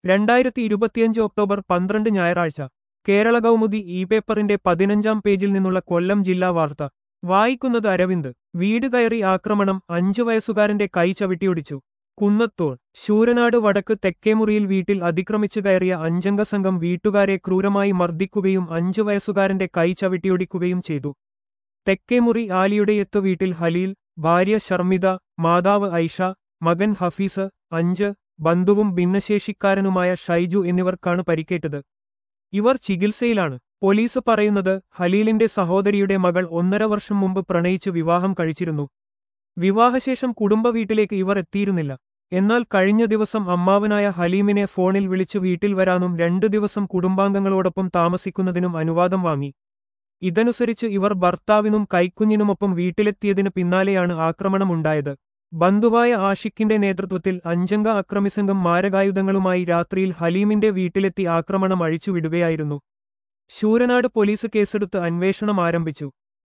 രണ്ടായിരത്തി ഇരുപത്തിയഞ്ച് ഒക്ടോബർ പന്ത്രണ്ട് ഞായറാഴ്ച കേരള കൗമുദി ഇ പേപ്പറിന്റെ പതിനഞ്ചാം പേജിൽ നിന്നുള്ള കൊല്ലം ജില്ലാ വാർത്ത വായിക്കുന്നത് അരവിന്ദ് വീട് കയറി ആക്രമണം അഞ്ചു വയസ്സുകാരന്റെ കൈ ചവിട്ടിയൊടിച്ചു കുന്നത്തോൾ ശൂരനാട് വടക്ക് തെക്കേമുറിയിൽ വീട്ടിൽ അതിക്രമിച്ചു കയറിയ അഞ്ചംഗ സംഘം വീട്ടുകാരെ ക്രൂരമായി മർദ്ദിക്കുകയും അഞ്ചു വയസ്സുകാരന്റെ കൈ ചവിട്ടിയൊടിക്കുകയും ചെയ്തു തെക്കേമുറി ആലിയുടെയത്ത് വീട്ടിൽ ഹലീൽ ഭാര്യ ശർമിത മാതാവ് ഐഷ മകൻ ഹഫീസ് അഞ്ച് ബന്ധുവും ഭിന്നശേഷിക്കാരനുമായ ഷൈജു എന്നിവർക്കാണ് പരിക്കേറ്റത് ഇവർ ചികിത്സയിലാണ് പോലീസ് പറയുന്നത് ഹലീലിന്റെ സഹോദരിയുടെ മകൾ ഒന്നര വർഷം മുമ്പ് പ്രണയിച്ച് വിവാഹം കഴിച്ചിരുന്നു വിവാഹശേഷം കുടുംബ വീട്ടിലേക്ക് ഇവർ എത്തിയിരുന്നില്ല എന്നാൽ കഴിഞ്ഞ ദിവസം അമ്മാവനായ ഹലീമിനെ ഫോണിൽ വിളിച്ചു വീട്ടിൽ വരാനും രണ്ടു ദിവസം കുടുംബാംഗങ്ങളോടൊപ്പം താമസിക്കുന്നതിനും അനുവാദം വാങ്ങി ഇതനുസരിച്ച് ഇവർ ഭർത്താവിനും കൈക്കുഞ്ഞിനുമൊപ്പം വീട്ടിലെത്തിയതിനു പിന്നാലെയാണ് ആക്രമണമുണ്ടായത് ബന്ധുവായ ആഷിഖിന്റെ നേതൃത്വത്തിൽ അഞ്ചംഗ അക്രമിസംഘം മാരകായുധങ്ങളുമായി രാത്രിയിൽ ഹലീമിന്റെ വീട്ടിലെത്തി ആക്രമണം അഴിച്ചുവിടുകയായിരുന്നു ശൂരനാട് പോലീസ് കേസെടുത്ത് അന്വേഷണം ആരംഭിച്ചു